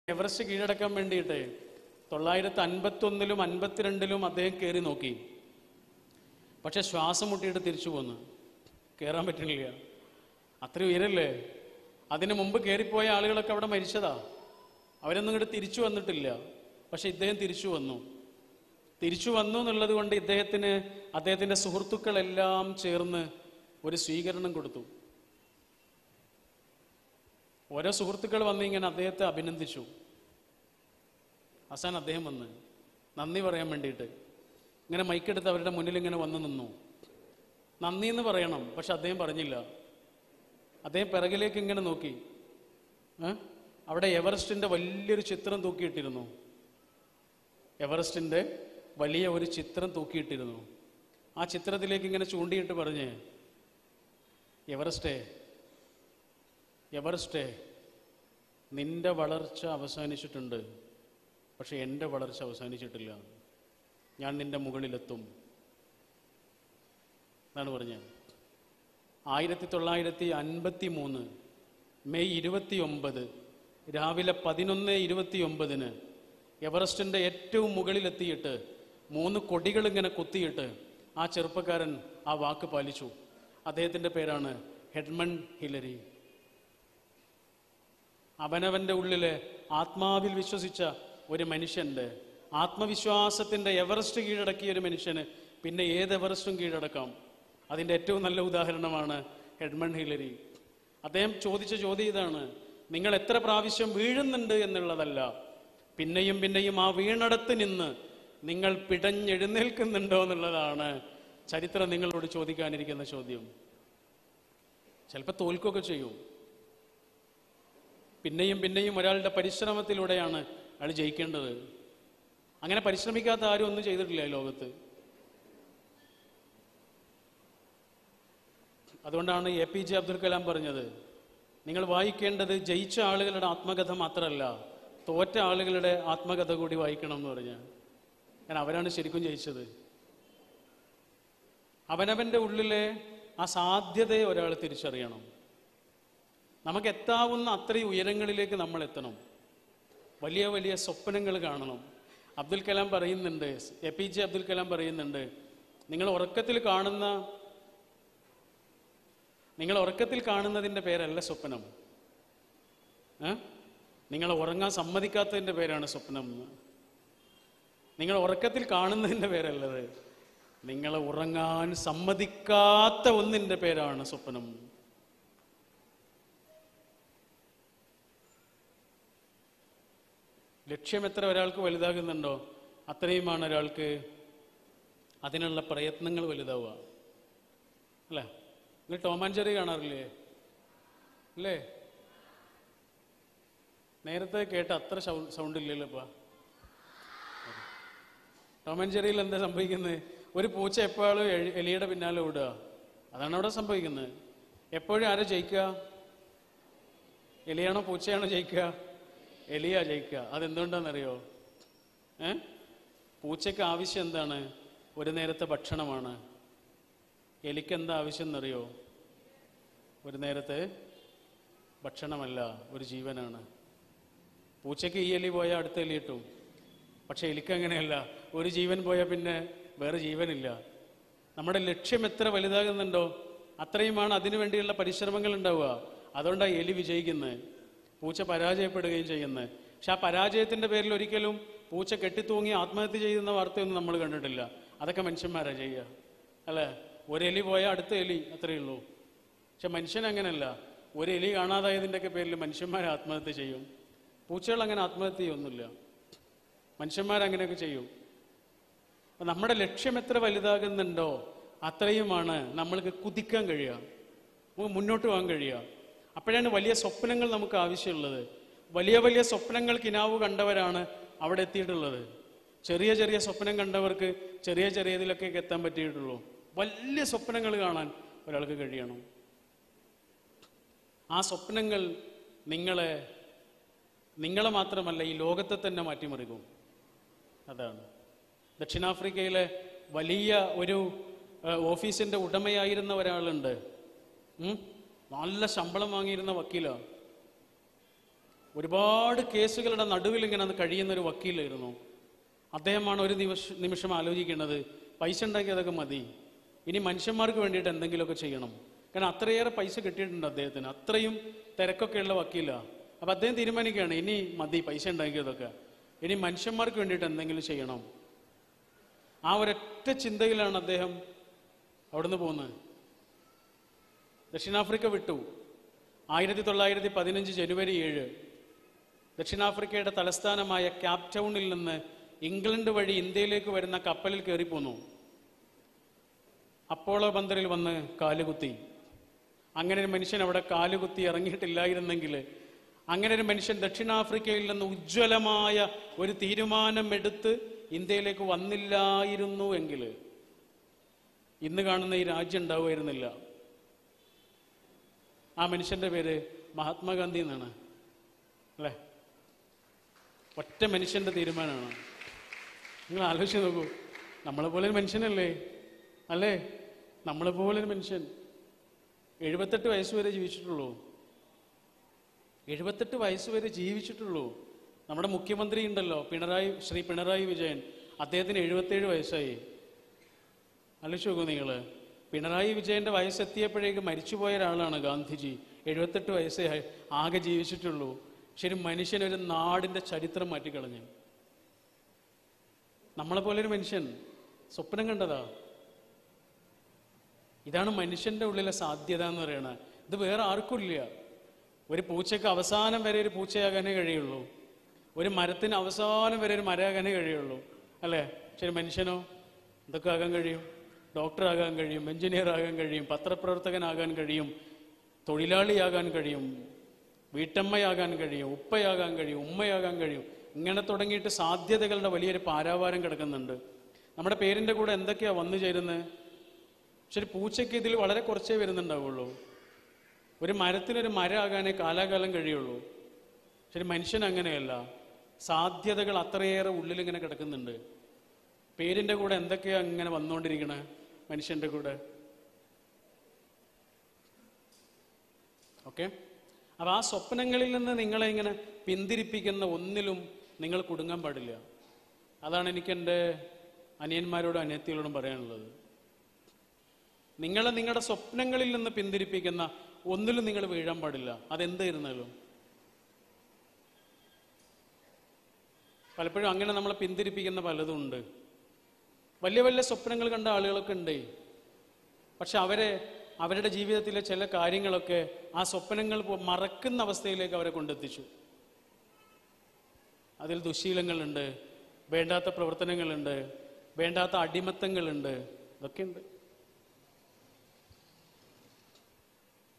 Everest കീഴടക്കാൻ വേണ്ടിയിട്ട് തൊള്ളായിരത്തി അൻപത്തൊന്നിലും അൻപത്തിരണ്ടിലും അദ്ദേഹം കയറി നോക്കി പക്ഷെ ശ്വാസം മുട്ടിയിട്ട് തിരിച്ചു പോന്നു കയറാൻ പറ്റണില്ല അത്ര ഉയരല്ലേ അതിനു മുമ്പ് കയറിപ്പോയ ആളുകളൊക്കെ അവിടെ മരിച്ചതാ അവരൊന്നും ഇങ്ങോട്ട് തിരിച്ചു വന്നിട്ടില്ല പക്ഷെ ഇദ്ദേഹം തിരിച്ചു വന്നു തിരിച്ചു വന്നു എന്നുള്ളത് കൊണ്ട് ഇദ്ദേഹത്തിന് അദ്ദേഹത്തിന്റെ സുഹൃത്തുക്കളെല്ലാം ചേർന്ന് ഒരു സ്വീകരണം കൊടുത്തു ഓരോ സുഹൃത്തുക്കൾ വന്ന് ഇങ്ങനെ അദ്ദേഹത്തെ അഭിനന്ദിച്ചു അവസാനം അദ്ദേഹം വന്ന് നന്ദി പറയാൻ വേണ്ടിയിട്ട് ഇങ്ങനെ മൈക്കെടുത്ത് അവരുടെ മുന്നിൽ ഇങ്ങനെ വന്ന് നിന്നു നന്ദി എന്ന് പറയണം പക്ഷെ അദ്ദേഹം പറഞ്ഞില്ല അദ്ദേഹം പിറകിലേക്ക് ഇങ്ങനെ നോക്കി ഏ? അവിടെ എവറസ്റ്റിന്റെ വലിയൊരു ചിത്രം തൂക്കിയിട്ടിരുന്നു എവറസ്റ്റിന്റെ വലിയ ഒരു ചിത്രം തൂക്കിയിട്ടിരുന്നു ആ ചിത്രത്തിലേക്ക് ഇങ്ങനെ ചൂണ്ടിയിട്ട് പറഞ്ഞ് എവറസ്റ്റേ എവറസ്റ്റേ നിന്റെ വളർച്ച അവസാനിച്ചിട്ടുണ്ട് പക്ഷെ എൻ്റെ വളർച്ച അവസാനിച്ചിട്ടില്ല ഞാൻ നിന്റെ മുകളിലെത്തും എന്നാണ് പറഞ്ഞത് ആയിരത്തി തൊള്ളായിരത്തി അൻപത്തി മൂന്ന് മെയ് ഇരുപത്തി ഒമ്പത് രാവിലെ പതിനൊന്ന് ഇരുപത്തി ഒമ്പതിന് എവറസ്റ്റിൻ്റെ ഏറ്റവും മുകളിലെത്തിയിട്ട് മൂന്ന് കൊടികൾ ഇങ്ങനെ കുത്തിയിട്ട് ആ ചെറുപ്പക്കാരൻ ആ വാക്ക് പാലിച്ചു അദ്ദേഹത്തിൻ്റെ പേരാണ് ഹെഡ്മൺ ഹിലരി അവനവന്റെ ഉള്ളില് ആത്മാവിൽ വിശ്വസിച്ച ഒരു മനുഷ്യന്റെ ആത്മവിശ്വാസത്തിന്റെ എവറസ്റ്റ് കീഴടക്കിയ ഒരു മനുഷ്യന് പിന്നെ ഏത് എവറസ്റ്റും കീഴടക്കാം അതിന്റെ ഏറ്റവും നല്ല ഉദാഹരണമാണ് എഡ്മൺ ഹിലരി അദ്ദേഹം ചോദിച്ച ചോദ്യം ഇതാണ് നിങ്ങൾ എത്ര പ്രാവശ്യം വീഴുന്നുണ്ട് എന്നുള്ളതല്ല പിന്നെയും പിന്നെയും ആ വീണടത്ത് നിന്ന് നിങ്ങൾ പിടഞ്ഞെഴുന്നേൽക്കുന്നുണ്ടോ എന്നുള്ളതാണ് ചരിത്രം നിങ്ങളോട് ചോദിക്കാനിരിക്കുന്ന ചോദ്യം ചിലപ്പോൾ തോൽക്കുകയൊക്കെ ചെയ്യും പിന്നെയും പിന്നെയും ഒരാളുടെ പരിശ്രമത്തിലൂടെയാണ് അയാൾ ജയിക്കേണ്ടത് അങ്ങനെ പരിശ്രമിക്കാത്ത ആരും ഒന്നും ചെയ്തിട്ടില്ല ഈ ലോകത്ത് അതുകൊണ്ടാണ് A P J Abdul Kalam പറഞ്ഞത് നിങ്ങൾ വായിക്കേണ്ടത് ജയിച്ച ആളുകളുടെ ആത്മകഥ മാത്രമല്ല തോറ്റ ആളുകളുടെ ആത്മകഥ കൂടി വായിക്കണം എന്ന് പറഞ്ഞ കാരണം അവരാണ് ശരിക്കും ജയിച്ചത് അവനവന്റെ ഉള്ളിലെ ആ സാധ്യതയെ ഒരാൾ തിരിച്ചറിയണം നമുക്ക് എത്താവുന്ന അത്രയും ഉയരങ്ങളിലേക്ക് നമ്മൾ എത്തണം വലിയ വലിയ സ്വപ്നങ്ങൾ കാണണം അബ്ദുൽ കലാം പറയുന്നുണ്ട് A P J Abdul Kalam പറയുന്നുണ്ട് നിങ്ങൾ ഉറക്കത്തിൽ കാണുന്ന നിങ്ങൾ ഉറക്കത്തിൽ കാണുന്നതിൻ്റെ പേരല്ല സ്വപ്നം ഏ? നിങ്ങൾ ഉറങ്ങാൻ സമ്മതിക്കാത്തതിൻ്റെ പേരാണ് സ്വപ്നം എന്ന്. നിങ്ങൾ ഉറക്കത്തിൽ കാണുന്നതിൻ്റെ പേരല്ലത് നിങ്ങളെ ഉറങ്ങാൻ സമ്മതിക്കാത്ത ഒന്നിൻ്റെ പേരാണ് സ്വപ്നം ലക്ഷ്യം എത്ര ഒരാൾക്ക് വലുതാകുന്നുണ്ടോ അത്രയുമാണ് ഒരാൾക്ക് അതിനുള്ള പ്രയത്നങ്ങൾ വലുതാവുക അല്ലേ നിങ്ങൾ ടോം ആൻഡ് ജെറി കാണാറില്ലേ അല്ലേ നേരത്തെ കേട്ട അത്ര സൗണ്ട് ഇല്ലല്ലോ ഇപ്പൊ ടോം ആൻഡ് ജെറിയിൽ എന്താ സംഭവിക്കുന്നത് ഒരു പൂച്ച എപ്പോഴും എഴി- എലിയുടെ പിന്നാലെ ഓടുക അതാണ് അവിടെ സംഭവിക്കുന്നത് എപ്പോഴും ആരാ ജയിക്കുക എലിയാണോ പൂച്ചയാണോ ജയിക്കുക എലിയാ ജയിക്കുക അതെന്തുകൊണ്ടാണെന്നറിയോ ഏ പൂച്ചയ്ക്ക് ആവശ്യം എന്താണ് ഒരു നേരത്തെ ഭക്ഷണമാണ് എലിക്ക് എന്താ ആവശ്യം എന്നറിയോ ഒരു നേരത്തെ ഭക്ഷണമല്ല ഒരു ജീവനാണ് പൂച്ചയ്ക്ക് ഈ എലി പോയാൽ അടുത്ത എലി കിട്ടും പക്ഷെ എലിക്ക് അങ്ങനെയല്ല ഒരു ജീവൻ പോയാൽ പിന്നെ വേറെ ജീവനില്ല നമ്മുടെ ലക്ഷ്യം എത്ര വലുതാകുന്നുണ്ടോ അത്രയുമാണ് അതിനു വേണ്ടിയുള്ള പരിശ്രമങ്ങൾ ഉണ്ടാവുക അതുകൊണ്ടാണ് എലി വിജയിക്കുന്നത് പൂച്ച പരാജയപ്പെടുകയും ചെയ്യുന്നത് പക്ഷെ ആ പരാജയത്തിന്റെ പേരിൽ ഒരിക്കലും പൂച്ച കെട്ടിത്തൂങ്ങി ആത്മഹത്യ ചെയ്യുന്ന വാർത്തയൊന്നും നമ്മൾ കണ്ടിട്ടില്ല അതൊക്കെ മനുഷ്യന്മാരാ ചെയ്യുക അല്ലേ ഒരു എലി പോയാൽ അടുത്ത എലി അത്രയേ ഉള്ളൂ പക്ഷെ മനുഷ്യൻ അങ്ങനെയല്ല ഒരു എലി കാണാതായതിൻ്റെ ഒക്കെ പേരിൽ മനുഷ്യന്മാർ ആത്മഹത്യ ചെയ്യും പൂച്ചകൾ അങ്ങനെ ആത്മഹത്യ ചെയ്യൊന്നുമില്ല മനുഷ്യന്മാർ അങ്ങനെയൊക്കെ ചെയ്യും അപ്പൊ നമ്മുടെ ലക്ഷ്യം എത്ര വലുതാകുന്നുണ്ടോ അത്രയുമാണ് നമ്മൾക്ക് കുതിക്കാൻ കഴിയുക നമുക്ക് മുന്നോട്ട് പോകാൻ കഴിയുക അപ്പോഴാണ് വലിയ സ്വപ്നങ്ങൾ നമുക്ക് ആവശ്യമുള്ളത് വലിയ വലിയ സ്വപ്നങ്ങൾ കിനാവ് കണ്ടവരാണ് അവിടെ എത്തിയിട്ടുള്ളത് ചെറിയ ചെറിയ സ്വപ്നം കണ്ടവർക്ക് ചെറിയ ചെറിയതിലൊക്കെ എത്താൻ പറ്റിയിട്ടുള്ളൂ വലിയ സ്വപ്നങ്ങൾ കാണാൻ ഒരാൾക്ക് കഴിയണം ആ സ്വപ്നങ്ങൾ നിങ്ങളെ നിങ്ങളെ മാത്രമല്ല ഈ ലോകത്തെ തന്നെ മാറ്റിമറിക്കും അതാണ് ദക്ഷിണാഫ്രിക്കയിലെ വലിയ ഒരു ഏഹ്, ഓഫീസിന്റെ ഉടമയായിരുന്ന ഒരാളുണ്ട് ഉം? നല്ല ശമ്പളം വാങ്ങിയിരുന്ന വക്കീലാണ് ഒരുപാട് കേസുകളുടെ നടുവിൽ ഇങ്ങനെ അത് കഴിയുന്ന ഒരു വക്കീലായിരുന്നു അദ്ദേഹമാണ് ഒരു നിമിഷ നിമിഷം ആലോചിക്കേണ്ടത് പൈസ ഉണ്ടാക്കിയതൊക്കെ മതി ഇനി മനുഷ്യന്മാർക്ക് വേണ്ടിയിട്ട് എന്തെങ്കിലുമൊക്കെ ചെയ്യണം കാരണം അത്രയേറെ പൈസ കിട്ടിയിട്ടുണ്ട് അദ്ദേഹത്തിന് അത്രയും തിരക്കൊക്കെയുള്ള വക്കീലാണ് അപ്പം അദ്ദേഹം തീരുമാനിക്കുകയാണ് ഇനി മതി പൈസ ഉണ്ടാക്കിയതൊക്കെ ഇനി മനുഷ്യന്മാർക്ക് വേണ്ടിയിട്ട് എന്തെങ്കിലും ചെയ്യണം ആ ഒരൊറ്റ ചിന്തയിലാണ് അദ്ദേഹം അവിടുന്ന് പോകുന്നത് ദക്ഷിണാഫ്രിക്ക വിട്ടു ആയിരത്തി തൊള്ളായിരത്തി പതിനഞ്ച് ജനുവരി ഏഴ് ദക്ഷിണാഫ്രിക്കയുടെ തലസ്ഥാനമായ ക്യാപ് ടൗണിൽ നിന്ന് ഇംഗ്ലണ്ട് വഴി ഇന്ത്യയിലേക്ക് വരുന്ന കപ്പലിൽ കയറിപ്പോന്നു അപ്പോളോ ബന്തറിൽ വന്ന് കാലുകുത്തി അങ്ങനെ ഒരു മനുഷ്യൻ അവിടെ കാലുകുത്തി ഇറങ്ങിയിട്ടില്ലായിരുന്നെങ്കിൽ അങ്ങനെ ഒരു മനുഷ്യൻ ദക്ഷിണാഫ്രിക്കയിൽ നിന്ന് ഉജ്ജ്വലമായ ഒരു തീരുമാനം എടുത്ത് ഇന്ത്യയിലേക്ക് വന്നില്ലായിരുന്നു എങ്കിൽ ഇന്ന് കാണുന്ന ഈ രാജ്യം ഉണ്ടാവുമായിരുന്നില്ല ആ മനുഷ്യന്റെ പേര് മഹാത്മാഗാന്ധി എന്നാണ് അല്ലേ ഒറ്റ മനുഷ്യന്റെ തീരുമാനമാണ് നിങ്ങൾ ആലോചിച്ച് നോക്കൂ നമ്മളെ പോലെ ഒരു മനുഷ്യനല്ലേ അല്ലേ നമ്മളെ പോലെ ഒരു മനുഷ്യൻ എഴുപത്തെട്ട് വയസ്സ് വരെ ജീവിച്ചിട്ടുള്ളൂ എഴുപത്തെട്ട് വയസ്സ് വരെ ജീവിച്ചിട്ടുള്ളൂ നമ്മുടെ മുഖ്യമന്ത്രി ഉണ്ടല്ലോ പിണറായി ശ്രീ പിണറായി വിജയൻ അദ്ദേഹത്തിന് എഴുപത്തേഴ് വയസ്സായി ആലോചിച്ച് നോക്കൂ നിങ്ങൾ പിണറായി വിജയന്റെ വയസ്സെത്തിയപ്പോഴേക്ക് മരിച്ചുപോയ ഒരാളാണ് ഗാന്ധിജി എഴുപത്തെട്ട് വയസ്സേ ആയി- ആകെ ജീവിച്ചിട്ടുള്ളൂ ശരി മനുഷ്യൻ ഒരു നാടിന്റെ ചരിത്രം മാറ്റിക്കളഞ്ഞു നമ്മളെ പോലെ ഒരു മനുഷ്യൻ സ്വപ്നം കണ്ടതാ ഇതാണ് മനുഷ്യന്റെ ഉള്ളിലെ സാധ്യത എന്ന് പറയുന്നത് ഇത് വേറെ ആർക്കും ഇല്ല ഒരു പൂച്ചയ്ക്ക് അവസാനം വരെ ഒരു പൂച്ചയാകാനേ കഴിയുള്ളൂ ഒരു മരത്തിന് അവസാനം വരെ ഒരു മരമാകാനേ കഴിയുള്ളൂ അല്ലേ ശരി മനുഷ്യനോ എന്തൊക്കെ ആകാൻ കഴിയും ഡോക്ടറാകാൻ കഴിയും എഞ്ചിനീയർ ആകാൻ കഴിയും പത്രപ്രവർത്തകനാകാൻ കഴിയും തൊഴിലാളിയാകാൻ കഴിയും വീട്ടമ്മയാകാൻ കഴിയും ഉപ്പയാകാൻ കഴിയും ഉമ്മയാകാൻ കഴിയും ഇങ്ങനെ തുടങ്ങിയിട്ട് സാധ്യതകളുടെ വലിയൊരു പാരാവാരം കിടക്കുന്നുണ്ട് നമ്മുടെ പേരിൻ്റെ കൂടെ എന്തൊക്കെയാ വന്നു ചേരുന്നത് ശരി പൂച്ചയ്ക്ക് ഇതിൽ വളരെ കുറച്ചേ വരുന്നുണ്ടാവുള്ളൂ ഒരു മരത്തിനൊരു മരമാകാനേ കാലാകാലം കഴിയുള്ളൂ ശരി മനുഷ്യൻ അങ്ങനെയല്ല സാധ്യതകൾ അത്രയേറെ ഉള്ളിൽ ഇങ്ങനെ കിടക്കുന്നുണ്ട് പേരിന്റെ കൂടെ എന്തൊക്കെയാ ഇങ്ങനെ വന്നുകൊണ്ടിരിക്കണേ മനുഷ്യന്റെ കൂടെ ഓക്കെ അപ്പൊ ആ സ്വപ്നങ്ങളിൽ നിന്ന് നിങ്ങളെ ഇങ്ങനെ പിന്തിരിപ്പിക്കുന്ന ഒന്നിലും നിങ്ങൾ കുടുങ്ങാൻ പാടില്ല അതാണ് എനിക്ക് എൻ്റെ അനിയന്മാരോടും അനിയത്തികളോടും പറയാനുള്ളത് നിങ്ങളെ നിങ്ങളുടെ സ്വപ്നങ്ങളിൽ നിന്ന് പിന്തിരിപ്പിക്കുന്ന ഒന്നിലും നിങ്ങൾ വീഴാൻ പാടില്ല അതെന്തായിരുന്നാലും പലപ്പോഴും അങ്ങനെ നമ്മളെ പിന്തിരിപ്പിക്കുന്ന പലതും ഉണ്ട് വലിയ വലിയ സ്വപ്നങ്ങൾ കണ്ട ആളുകളൊക്കെ ഉണ്ട് പക്ഷെ അവരെ അവരുടെ ജീവിതത്തിലെ ചില കാര്യങ്ങളൊക്കെ ആ സ്വപ്നങ്ങൾ പോ- മറക്കുന്ന അവസ്ഥയിലേക്ക് അവരെ കൊണ്ടെത്തിച്ചു അതിൽ ദുശീലങ്ങളുണ്ട് വേണ്ടാത്ത പ്രവർത്തനങ്ങളുണ്ട് വേണ്ടാത്ത അടിമത്തങ്ങളുണ്ട് ഇതൊക്കെയുണ്ട്